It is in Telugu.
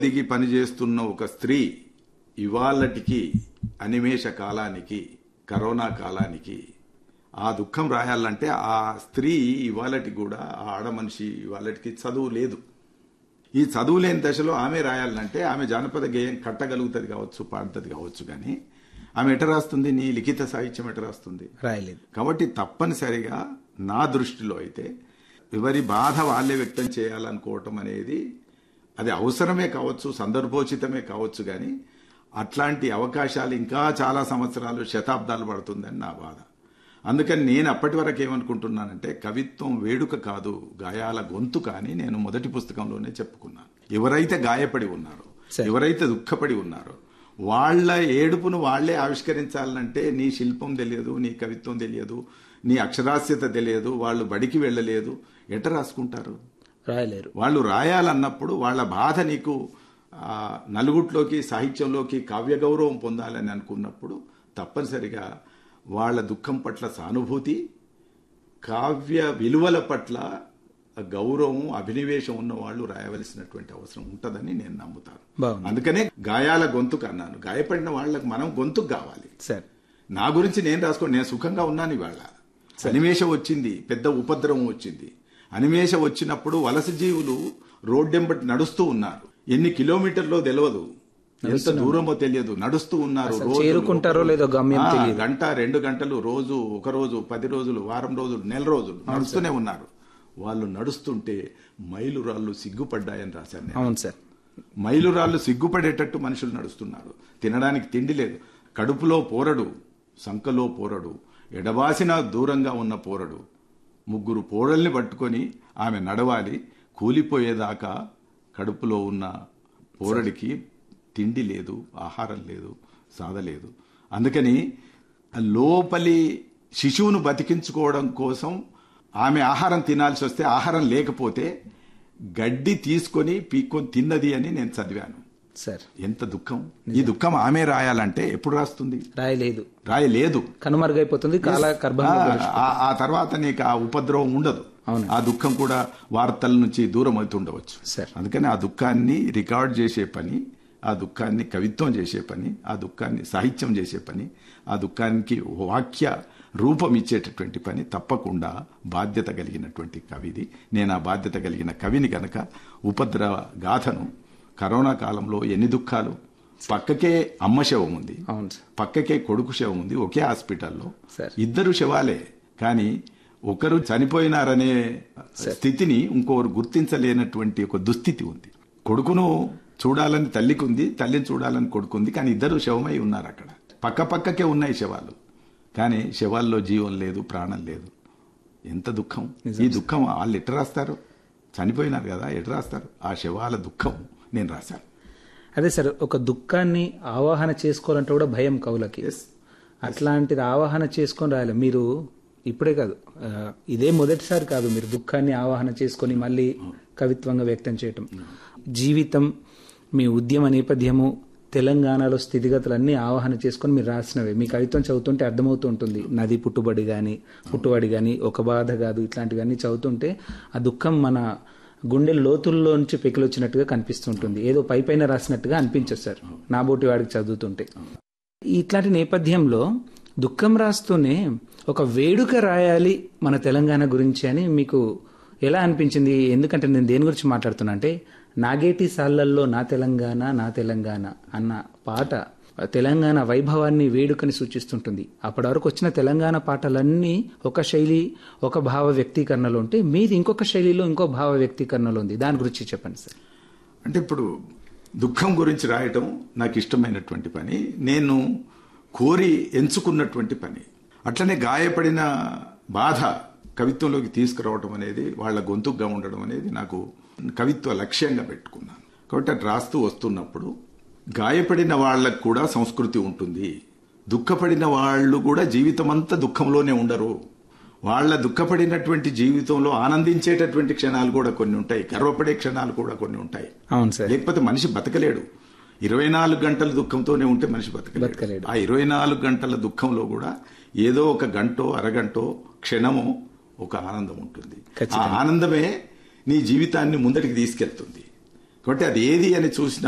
దిగి పనిచేస్తున్న ఒక స్త్రీ ఇవాళటికి అనిమేష కాలానికి కరోనా కాలానికి ఆ దుఃఖం రాయాలంటే ఆ స్త్రీ ఇవాళటి కూడా ఆ ఆడ మనిషి ఇవాళటికి చదువు లేదు ఈ చదువు లేని దశలో ఆమె రాయాలంటే ఆమె జానపద గేయం కట్టగలుగుతుంది కావచ్చు పాడుతుంది కావచ్చు కానీ ఆమె ఎట రాస్తుంది నీ లిఖిత సాహిత్యం ఎట రాస్తుంది రాయలేదు కాబట్టి తప్పనిసరిగా నా దృష్టిలో అయితే ఎవరి బాధ వాళ్ళే వ్యక్తం చేయాలనుకోవటం అనేది అది అవసరమే కావచ్చు సందర్భోచితమే కావచ్చు కానీ అట్లాంటి అవకాశాలు ఇంకా చాలా సంవత్సరాలు శతాబ్దాలు పడుతుందని నా బాధ అందుకని నేను అప్పటి వరకు ఏమనుకుంటున్నానంటే కవిత్వం వేడుక కాదు గాయాల గొంతు కానీ నేను మొదటి పుస్తకంలోనే చెప్పుకున్నాను ఎవరైతే గాయపడి ఉన్నారో సరే. ఎవరైతే దుఃఖపడి ఉన్నారో వాళ్ళ ఏడుపును వాళ్లే ఆవిష్కరించాలంటే నీ శిల్పం తెలియదు నీ కవిత్వం తెలియదు నీ అక్షరాస్యత తెలియదు వాళ్ళు బడికి వెళ్ళలేదు ఎట రాసుకుంటారు రాయలేరు వాళ్ళు రాయాలన్నప్పుడు వాళ్ళ బాధ నీకు ఆ, నలుగుట్లోకి సాహిత్యంలోకి కావ్య గౌరవం పొందాలని అనుకున్నప్పుడు తప్పనిసరిగా వాళ్ళ దుఃఖం పట్ల సానుభూతి కావ్య విలువల పట్ల గౌరవం అభినివేశం ఉన్న వాళ్ళు రాయవలసినటువంటి అవసరం ఉంటుందని నేను నమ్ముతాను బాగుంది అందుకనే గాయాల గొంతుకు అన్నాను గాయపడిన వాళ్ళకు మనం గొంతుకు కావాలి సార్ నా గురించి నేను రాసుకోండి నేను సుఖంగా ఉన్నాను ఇవాళ అనిమేష వచ్చింది పెద్ద ఉపద్రవం వచ్చింది అనిమేష వచ్చినప్పుడు వలస జీవులు రోడ్డెంబటి నడుస్తూ ఉన్నారు ఎన్ని కిలోమీటర్లో తెలియదు ఎంత దూరమో తెలియదు నడుస్తూ ఉన్నారు అసలు రోజులు, చేరుకుంటారో లేదో గమ్యం ఆ, తెలియదు. గంట రెండు గంటలు రోజు ఒక రోజు పది రోజులు వారం రోజులు నెల రోజులు నడుస్తూనే ఉన్నారు వాళ్ళు నడుస్తుంటే మైలురాళ్ళు సిగ్గుపడ్డాయని రాశాను నేను. అవును సార్ మైలురాళ్ళు సిగ్గుపడేటట్టు మనుషులు నడుస్తున్నారు తినడానికి తిండి లేదు కడుపులో పోరడు సంకలో పోరడు ఎడబాసిన దూరంగా ఉన్న పోరడు ముగ్గురు పోరల్ని పట్టుకొని ఆమె నడవాలి కూలిపోయేదాకా కడుపులో ఉన్న పోరడికి తిండి లేదు ఆహారం లేదు సాధలేదు అందుకని ఆ లోపలి శిశువును బతికించుకోవడం కోసం ఆమె ఆహారం తినాల్సి వస్తే ఆహారం లేకపోతే గడ్డి తీసుకొని పీక్కొని తిన్నది అని నేను చదివాను సార్ ఎంత దుఃఖం ఈ దుఃఖం ఆమె రాయాలంటే ఎప్పుడు రాస్తుంది రాయలేదు రాయలేదు కనుమరుగైపోతుంది కాల గర్భంలో ఆ- ఆ- ఆ తర్వాత నీకు ఆ ఉపద్రవం ఉండదు అవును. ఆ దుఃఖం కూడా వార్తల నుంచి దూరం అవుతుండవచ్చు సార్. అందుకని ఆ దుఃఖాన్ని రికార్డ్ చేసే పని ఆ దుఃఖాన్ని కవిత్వం చేసే పని ఆ దుఃఖాన్ని సాహిత్యం చేసే పని ఆ దుఃఖానికి వాక్య రూపం ఇచ్చేటటువంటి పని తప్పకుండా బాధ్యత కలిగినటువంటి కవిది నేను ఆ బాధ్యత కలిగిన కవిని గనక ఉపద్రవ గాథను కరోనా కాలంలో ఎన్ని దుఃఖాలు పక్కకే అమ్మ శవం ఉంది అవును సార్ పక్కకే కొడుకు శవం ఉంది ఒకే హాస్పిటల్లో సార్. ఇద్దరు శవాలే కానీ ఒకరు చనిపోయినారనే స్థితిని ఇంకొకరు గుర్తించలేనటువంటి ఒక దుస్థితి ఉంది కొడుకును చూడాలని తల్లికి ఉంది తల్లిని చూడాలని కొడుకుంది కానీ ఇద్దరు శవమై ఉన్నారు అక్కడ పక్క పక్కకే ఉన్నాయి శవాలు కానీ శవాల్లో జీవం లేదు ప్రాణం లేదు ఎంత దుఃఖం ఈ దుఃఖం వాళ్ళు ఎట్ట రాస్తారు చనిపోయినారు కదా ఎట్ట రాస్తారు ఆ శవాల దుఃఖం నేను రాశాను అదే సార్ ఒక దుఃఖాన్ని ఆవాహన చేసుకోవాలంటే కూడా భయం కవులకి Yes. అట్లాంటిది ఆవాహన చేసుకొని రాయాలి మీరు ఇప్పుడే కాదు ఆ, ఇదే మొదటిసారి కాదు మీరు దుఃఖాన్ని ఆవాహన చేసుకొని మళ్ళీ కవిత్వంగా వ్యక్తం చేయటం జీవితం మీ ఉద్యమ నేపథ్యము తెలంగాణలో స్థితిగతులన్నీ ఆవాహన చేసుకొని మీరు రాసినవే మీ కవిత్వం చదువుతుంటే అర్థమవుతూ ఉంటుంది నది పుట్టుబడి కానీ పుట్టుబడి కానీ ఒక బాధ కాదు ఇట్లాంటివన్నీ చదువుతుంటే ఆ దుఃఖం మన గుండె లోతుల్లో నుంచి పెకిలొచ్చినట్టుగా కనిపిస్తుంటుంది ఏదో పై పైన రాసినట్టుగా అనిపించదు సార్ నాబోటి వాడికి చదువుతుంటే ఇట్లాంటి నేపథ్యంలో దుఃఖం రాస్తూనే ఒక వేడుక రాయాలి మన తెలంగాణ గురించి అని మీకు ఎలా అనిపించింది ఎందుకంటే నేను దేని గురించి మాట్లాడుతున్నా అంటే నాగేటి సాళ్లల్లో నా తెలంగాణ నా తెలంగాణ అన్న పాట తెలంగాణ వైభవాన్ని వేడుకని సూచిస్తుంటుంది అప్పటి వరకు వచ్చిన తెలంగాణ పాటలన్నీ ఒక శైలి ఒక భావ వ్యక్తీకరణలో ఉంటే మీది ఇంకొక శైలిలో ఇంకో భావ వ్యక్తీకరణలో ఉంది దాని గురించి చెప్పండి సార్ అంటే ఇప్పుడు దుఃఖం గురించి రాయటం నాకు ఇష్టమైనటువంటి పని నేను కోరి ఎంచుకున్నటువంటి పని అట్లనే గాయపడిన బాధ కవిత్వంలోకి తీసుకురావటం అనేది వాళ్ళ గొంతుగ్గా ఉండడం అనేది నాకు కవిత్వ లక్ష్యంగా పెట్టుకున్నాను కాబట్టి అటు రాస్తూ వస్తున్నప్పుడు గాయపడిన వాళ్ళకు కూడా సంస్కృతి ఉంటుంది దుఃఖపడిన వాళ్ళు కూడా జీవితం అంతా దుఃఖంలోనే ఉండరు వాళ్ళ దుఃఖపడినటువంటి జీవితంలో ఆనందించేటటువంటి క్షణాలు కూడా కొన్ని ఉంటాయి గర్వపడే క్షణాలు కూడా కొన్ని ఉంటాయి అవును సార్ లేకపోతే మనిషి బతకలేడు ఇరవై నాలుగు గంటల దుఃఖంతోనే ఉంటే మనిషి బతకలేడు బతకలేడు. ఆ ఇరవై నాలుగు గంటల దుఃఖంలో కూడా ఏదో ఒక గంటో అరగంటో క్షణమో ఒక ఆనందం ఉంటుంది ఆ ఖచ్చితంగా. ఆనందమే నీ జీవితాన్ని ముందటికి తీసుకెళ్తుంది కాబట్టి అది ఏది అని చూసిన